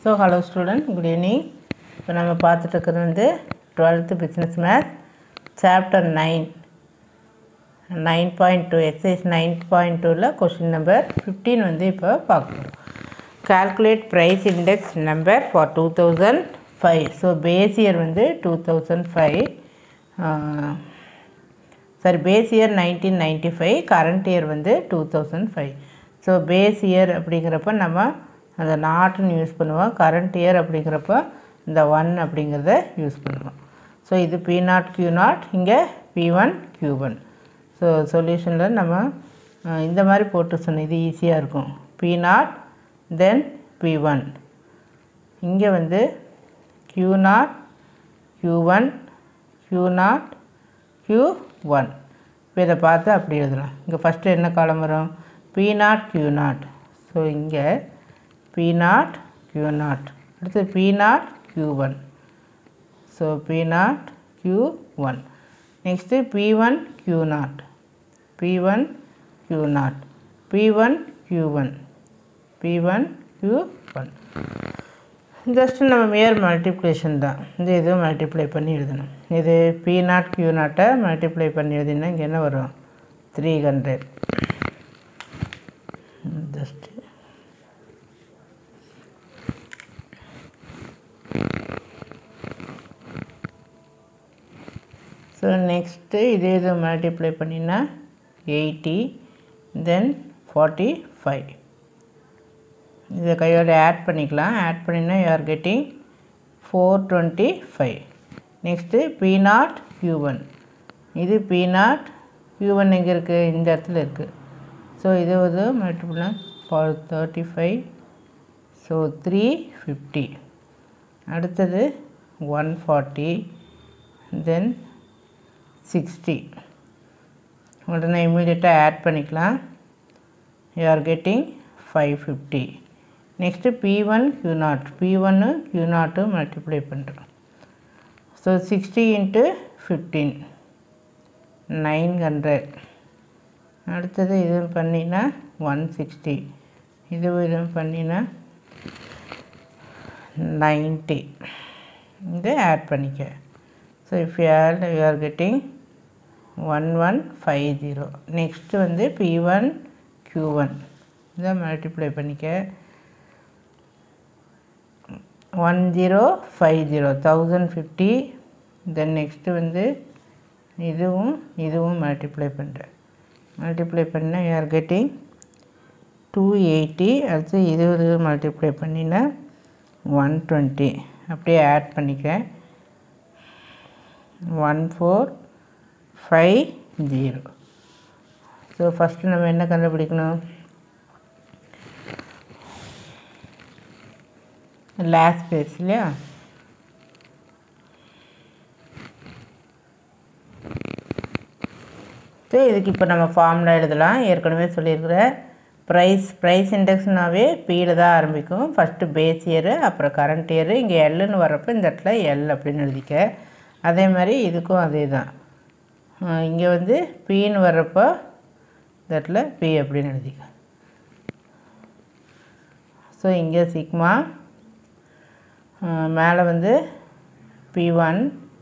so hello student good evening இப்போ நம்ம பார்த்துட்டு இருக்கிறது வந்து twelfth business math chapter nine nine point two exercise nine point டூவில் கொஷின் நம்பர் ஃபிஃப்டீன் வந்து இப்போ பார்க்க போகிறோம் calculate price index number for two thousand five so base year வந்து two thousand five sorry base year nineteen ninety five current year வந்து two thousand five so base year அப்படிங்கிறப்ப நம்ம அந்த நாட்டுன்னு யூஸ் பண்ணுவோம் கரண்ட் இயர் அப்படிங்கிறப்ப இந்த one அப்படிங்கிறத யூஸ் பண்ணுவோம் ஸோ இது பி நாட் கியூ நாட் இங்கே P one Q one so சொல்யூஷனில் நம்ம அஹ், இந்த மாதிரி போட்டு சொன்னோம் இது ஈஸியாக இருக்கும் P naught then P one இங்கே வந்து Q naught Q one Q naught Q one இப்போ இதை பார்த்து அப்படி எழுதலாம் இங்கே ஃபஸ்ட்டு என்ன காலம் வரும் P naught Q naught so இங்கே பி நாட் கியூ நாட் அடுத்து P naught Q one so P naught Q one next P one Q naught P one Q naught P one Q one P one Q one just நம்ம மேயர் multiplication தான் இந்த இதுவும் multiply பண்ணி எழுதணும் இது P naught Q நாட்டை multiply பண்ணி எழுதினா இங்கே என்ன வரும் three hundred just so next இதே இது மல்டிப்ளை பண்ணினா எயிட்டி தென் ஃபார்ட்டி ஃபைவ் இதை கையோட ஆட் பண்ணிக்கலாம் ஆட் பண்ணினா you are getting four twenty five next P naught Q one இது பி நாட் க்யூ ஒன் எங்கே இருக்குது இந்த இடத்துல இருக்குது ஸோ இது வந்து மல்டிபிள்னா four thirty five so three fifty அடுத்தது ஒன் ஃபார்ட்டி தென் சிக்ஸ்டி உடனே இமீடியட்டாக ஆட் பண்ணிக்கலாம் you are getting five fifty next P one Q naught P ஒன்று க்யூ நாட்டு மல்டிப்ளை பண்ணுறோம் so sixty into fifteen nine hundred அடுத்தது இது பண்ணினா one sixty இது இது பண்ணினா நைன்ட்டி இது ஆட் பண்ணிக்க so if you add you are getting one one five zero next வந்து பி ஒன் க்யூ ஒன் இதை மல்டிப்ளை பண்ணிக்க one zero five zero thousand fifty then next வந்து இதுவும் இதுவும் மல்டிப்ளை பண்ணுறேன் மல்டிப்ளை பண்ணால் you are getting two eighty அடுத்து இருபது மல்டிப்ளை பண்ணினா ஒன் டுவெண்ட்டி அப்படியே ஆட் பண்ணிக்க one four five zero so first நம்ம என்ன கண்டுபிடிக்கணும் லாஸ்ட் பேஸ் இல்லையா ஸோ இதுக்கு இப்போ நம்ம ஃபார்முலா எழுதலாம் ஏற்கனவே சொல்லியிருக்கிற ப்ரைஸ் ப்ரைஸ் இண்டெக்ஸ்னாவே பியில் தான் ஆரம்பிக்கும் ஃபஸ்ட்டு பேஸ் இயரு அப்புறம் கரண்ட் இயரு இங்கே எல்லுன்னு வர்றப்போ இந்த இடத்துல எல் அப்படின்னு எழுதிக்க அதே மாதிரி இதுக்கும் அதே தான் இங்கே வந்து பின்னு வர்றப்போ இந்த இடத்துல பி அப்படின்னு எழுதிக்க ஸோ இங்கே சிக்மா மேலே வந்து பி ஒன்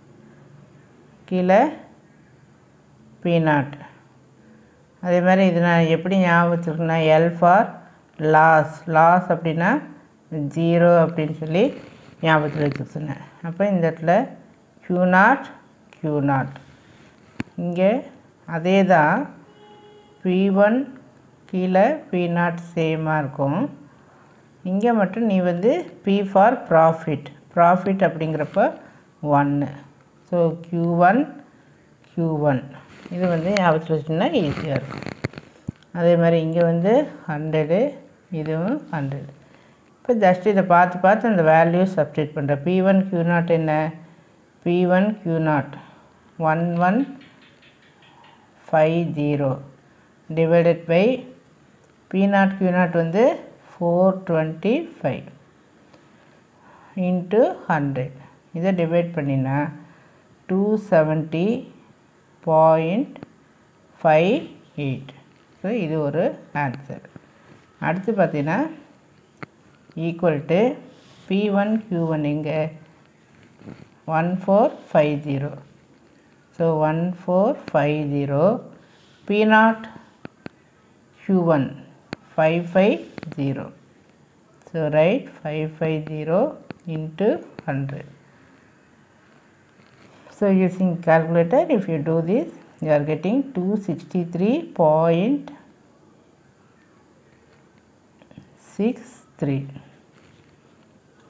கீழே பி நாட் அதே மாதிரி இது நான் எப்படி ஞாபகம் வச்சுருக்கேன்னா எல் ஃபார் லாஸ் லாஸ் அப்படின்னா ஜீரோ அப்படின்னு சொல்லி ஞாபகத்தில் வச்சுக்க சொன்னேன் அப்போ இந்த இடத்துல க்யூ நாட் க்யூ நாட் இங்கே அதே தான் பி ஒன் கீழே பி நாட் சேமாக இருக்கும் இங்கே மட்டும் நீ வந்து பி ஃபார் ப்ராஃபிட் ப்ராஃபிட் அப்படிங்கிறப்ப ஒன்று so Q one Q one இது வந்து ஞாபகத்தில் வச்சுன்னா ஈஸியாக இருக்கும் அதே மாதிரி இங்கே வந்து ஹண்ட்ரடு இதுவும் ஹண்ட்ரடு இப்போ ஜஸ்ட் இதை பார்த்து பார்த்து அந்த வேல்யூ சப்ஸ்டியூட் பண்ணுறேன் பி ஒன் க்யூ நாட் என்ன P one Q naught one one five zero divided by P naught Q naught வந்து four twenty five into hundred இதை டிவைட் பண்ணினா two seventy point five eight so இது ஒரு answer அடுத்து பார்த்தீங்கன்னா equal to P one Q one எங்கே one four five zero so one four five zero P naught Q one five five zero so right five five zero into hundred So using calculator if you do this you are getting 263.63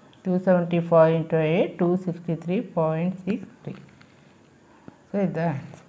275 into 8 263.63 so is the answer